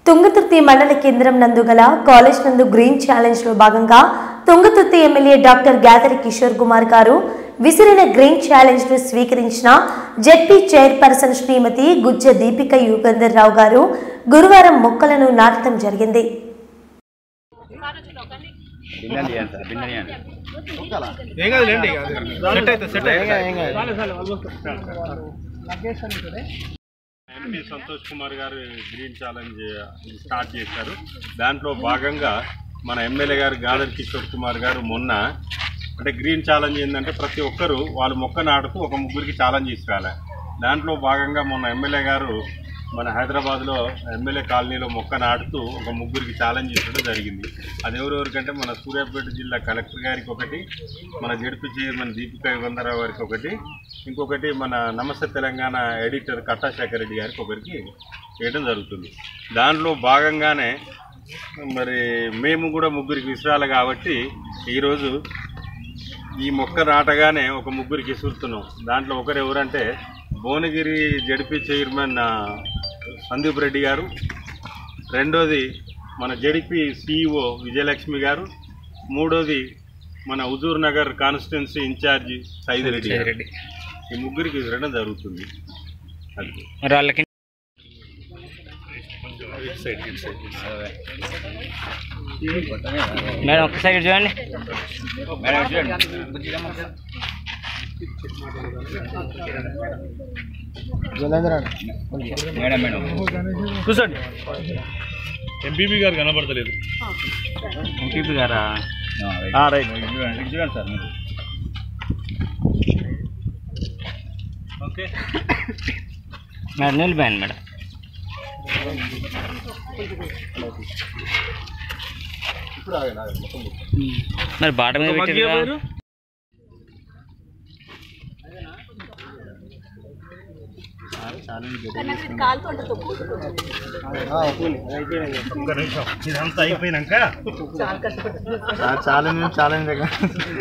తుంగతుర్తి మండల కేంద్రం నందు గల కాలేజ్ నందు గ్రీన్ ఛాలెంజ్ లో భాగంగా తుంగతుర్తి ఎమ్మెల్యే డాక్టర్ గ్యాదరి కిషోర్ కుమార్ గారు విసిరిన గ్రీన్ ఛాలెంజ్ ను స్వీకరించిన జెడ్పీ చైర్పర్సన్ శ్రీమతి గుజ్జ దీపిక యుగంధర్ రావు గారు గురువారం మొక్కలను నాటడం జరిగింది బిన్నెలు చేయండి సార్ బిన్నెలు చేయండి ఏం కాదులేండి సెట్ అయితే సెట్ ఎంపీ సంతోష్ కుమార్ గారు గ్రీన్ ఛాలెంజ్ స్టార్ట్ చేశారు దాంట్లో భాగంగా మన ఎమ్మెల్యే గారు గాదర్ కిషోర్ కుమార్ గారు మొన్న అంటే గ్రీన్ ఛాలెంజ్ ఏంటంటే ప్రతి ఒక్కరు వాళ్ళు మొక్క నాటుతూ ఒక ముగ్గురికి ఛాలెంజ్ తీసుకురాలి దాంట్లో భాగంగా మొన్న ఎమ్మెల్యే గారు మన హైదరాబాద్లో ఎమ్మెల్యే కాలనీలో మొక్క నాటుతూ ఒక ముగ్గురికి ఛాలెంజ్ చేయడం జరిగింది అది ఎవరెవరికంటే మన సూర్యాపేట జిల్లా కలెక్టర్ గారికి ఒకటి మన జడ్పీ చైర్మన్ దీపికా యుగంధరావు గారికి ఒకటి ఇంకొకటి మన నమస్తే తెలంగాణ ఎడిటర్ కట్టా శేఖర్ రెడ్డి గారికి ఒకరికి చేయడం జరుగుతుంది దాంట్లో భాగంగానే మరి మేము కూడా ముగ్గురికి విసిరాలి కాబట్టి ఈరోజు ఈ మొక్క నాటగానే ఒక ముగ్గురికి ఇసురుతున్నాం దాంట్లో ఒకరు ఎవరంటే భువనగిరి జడిపి చైర్మన్ ఆ, సందీప్ రెడ్డి గారు రెండోది మన జడిపి సిఇఓ విజయలక్ష్మి గారు మూడోది మన హుజూర్ నగర్ కాన్స్టిట్యున్సీ ఇన్ఛార్జి సైద్ రెడ్డి గారు ఈ ముగ్గురికి విసరడం జరుగుతుంది అది మరి వాళ్ళకి మేడం ఒక్కసారి ఇటు చూడండి మేడం ఇటు చూడండి మేడం మేడం కూర్చోండి ఎంపీపీ గారు కనబడతలేదు ఎంపీపీ గారా రైట్ ఇటు చూడండి ఇటు చూడండి సార్ మీరు ఓకే మేడం నిలిపోయండి మేడం మరి బాట మీద పెట్టారు కదా. ఒక్క నిమిషం ఇదంతా అయిపోయినాక ఛాలెంజ్ ఛాలెంజ్